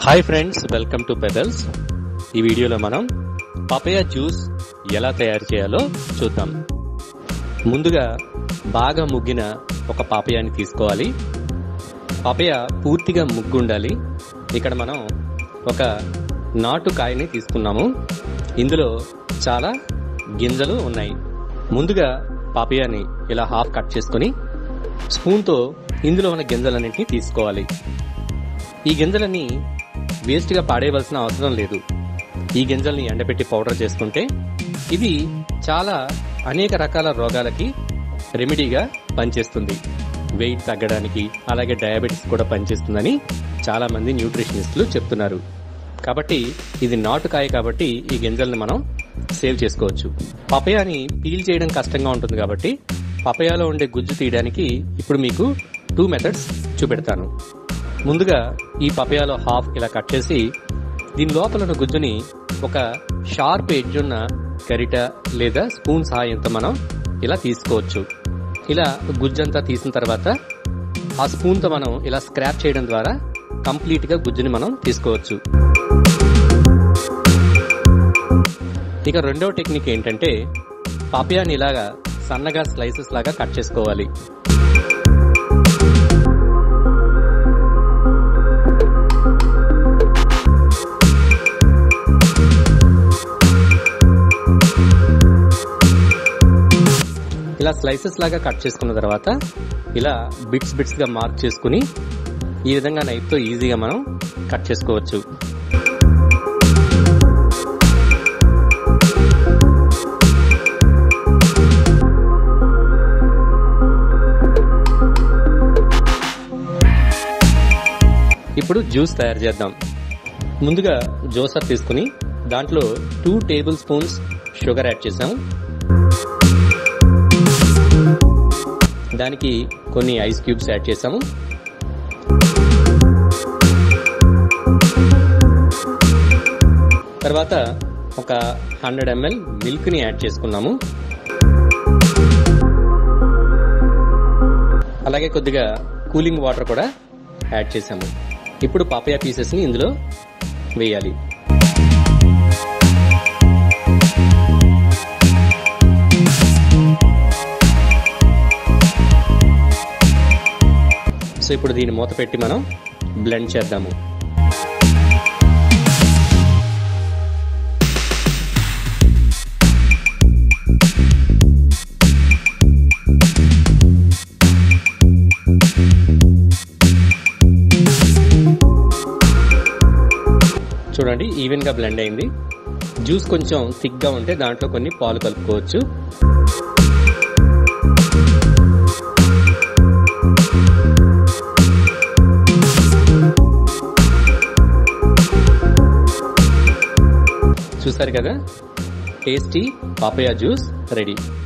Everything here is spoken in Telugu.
హాయ్ ఫ్రెండ్స్ వెల్కమ్ టు పెదల్స్ ఈ వీడియోలో మనం పపయ జ్యూస్ ఎలా తయారు చేయాలో చూద్దాం ముందుగా బాగా ముగ్గిన ఒక పాపయాన్ని తీసుకోవాలి పాపయ పూర్తిగా ముగ్గు ఉండాలి ఇక్కడ మనం ఒక నాటు కాయని తీసుకున్నాము ఇందులో చాలా గింజలు ఉన్నాయి ముందుగా పాపయాని ఇలా హాఫ్ కట్ చేసుకొని స్పూన్తో ఇందులో ఉన్న గింజలన్నింటినీ తీసుకోవాలి ఈ గింజలని వేస్ట్గా పాడేయవలసిన అవసరం లేదు ఈ గింజల్ని ఎండబెట్టి పౌడర్ చేసుకుంటే ఇది చాలా అనేక రకాల రోగాలకి రెమెడీగా పనిచేస్తుంది వెయిట్ తగ్గడానికి అలాగే డయాబెటీస్ కూడా పనిచేస్తుందని చాలా మంది న్యూట్రిషనిస్టులు చెప్తున్నారు కాబట్టి ఇది నాటుకాయ కాబట్టి ఈ గింజల్ని మనం సేవ్ చేసుకోవచ్చు పపయాని పీల్ చేయడం కష్టంగా ఉంటుంది కాబట్టి పపయాలో ఉండే గుజ్జు తీయడానికి ఇప్పుడు మీకు టూ మెథడ్స్ చూపెడతాను ముందుగా ఈ పపయాలో హాఫ్ ఇలా కట్ చేసి దీని లోపల ఉన్న గుజ్జుని ఒక షార్ప్ ఎడ్జ్ ఉన్న గరిట లేదా స్పూన్ సహాయంతో మనం ఇలా తీసుకోవచ్చు ఇలా గుజ్జంతా తీసిన తర్వాత ఆ స్పూన్తో మనం ఇలా స్క్రాప్ చేయడం ద్వారా కంప్లీట్గా గుజ్జుని మనం తీసుకోవచ్చు ఇక రెండవ టెక్నిక్ ఏంటంటే పాపయాన్ని ఇలాగా సన్నగా స్లైసెస్ లాగా కట్ చేసుకోవాలి ఇలా స్లైసెస్ లాగా కట్ చేసుకున్న తర్వాత ఇలా బిట్స్ బిట్స్ గా మార్క్ చేసుకుని ఈ విధంగా నైఫ్ తో ఈజీగా మనం కట్ చేసుకోవచ్చు ఇప్పుడు జ్యూస్ తయారు చేద్దాం ముందుగా జ్యూసర్ తీసుకుని దాంట్లో two tablespoons sugar add చేసాం దానికి కొన్ని ఐస్ క్యూబ్స్ యాడ్ చేసాము తర్వాత ఒక హండ్రెడ్ ఎంఎల్ మిల్క్ ని యాడ్ చేసుకున్నాము అలాగే కొద్దిగా కూలింగ్ వాటర్ కూడా యాడ్ చేసాము ఇప్పుడు పాపయా పీసెస్ ని ఇందులో వేయాలి సో ఇప్పుడు దీన్ని మూత పెట్టి మనం బ్లెండ్ చేద్దాము చూడండి ఈవెన్ గా బ్లెండ్ అయింది జ్యూస్ కొంచెం థిక్ గా ఉంటే దాంట్లో కొన్ని పాలు కలుపుకోవచ్చు చూసారు కదా టేస్టీ పాపయా జ్యూస్ రెడీ